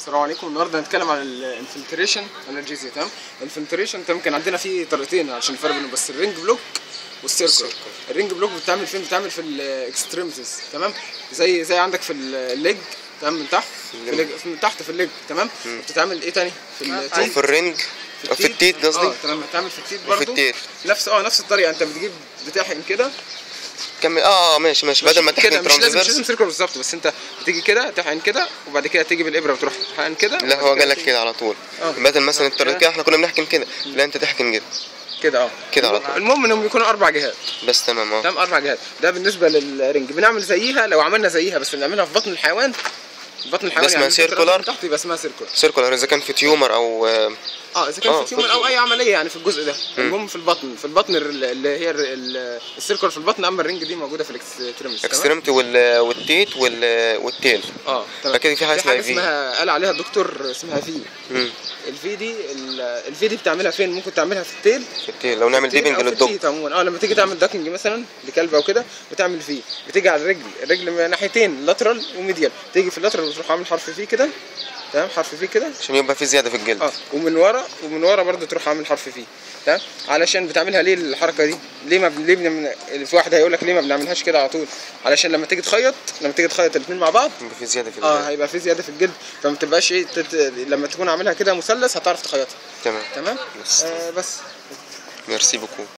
السلام عليكم النهارده هنتكلم عن الانفلتريشن انرجيزيا تمام الانفلتريشن انت ممكن عندنا فيه طريقتين عشان الفرق بينهم بس الرينج بلوك والسيركل الرينج بلوك بتعمل فين بتعمل في الاكستريمتيز تمام زي زي عندك في الليج تمام من تحت في الليج من تحت في الليج تمام بتتعمل ايه تاني في او التيت في الرينج او في التيت قصدي اه تمام بتعمل في التيت برضه التيت. نفس اه نفس الطريقه انت بتجيب بتحقن كده كمل اه اه ماشي ماشي بدل ما كده تحكي مش لازم مش لازم ترانزفيرس سيركل بالظبط بس انت بتيجي كده تحقن كده وبعد كده تيجي بالابره وتروح تحقن كده لا وبعد هو كده قال لك تيجي- كده على طول اه. بدل مثلا الطريقه كده احنا كنا بنحكم كده لا انت تحكم كده كده اه كده على طول. المهم انهم يكونوا اربع جهات بس تمام اه تمام اربع جهات ده بالنسبه للرنج بنعمل زيها لو عملنا زيها بس بنعملها في بطن الحيوان في بطن الحيوان اسمها يعني circular؟ من تحت يبقى اسمها سيركولار سيركولار اذا كان في تيومر او آه، اه اذا كان اه، في تيومر او اي عمليه يعني في الجزء ده المهم في البطن في البطن ال- اللي هي ال- ال- السيركل في البطن اما الرنج دي موجوده في الاكستريمز تمام اكستريمتي وال- والتيت وال- والتيل اه تمام فكده في حاجة اسمها في. اسمها قال عليها الدكتور اسمها في مم. الفي دي ال- الفي دي بتعملها فين ممكن تعملها في التيل في التيل لو نعمل التيل ديبنج أو في للدوج التيت عموما اه لما تيجي تعمل داكنج مثلا لكلب او كده بتعمل فيه بتيجي على الرجل الرجل من ناحيتين لاترال وميديال تيجي في اللاترال وتروح عامل حرف فيه كده تمام حرف فيه كده عشان يبقى في زياده في الجلد اه ومن ورا ومن ورا برضه تروح عامل حرف فيه تمام علشان بتعملها ليه الحركه دي ليه ما بن- ليه بن... في واحد هيقول لك ليه ما بنعملهاش كده على طول علشان لما تيجي تخيط لما تيجي تخيط الاثنين مع بعض يبقى في زياده في اه الجلد هيبقى في زياده في الجلد فما تبقاش ايه تت... لما تكون عاملها كده مثلث هتعرف تخيطها تمام تمام بس آه بس ميرسي بوكو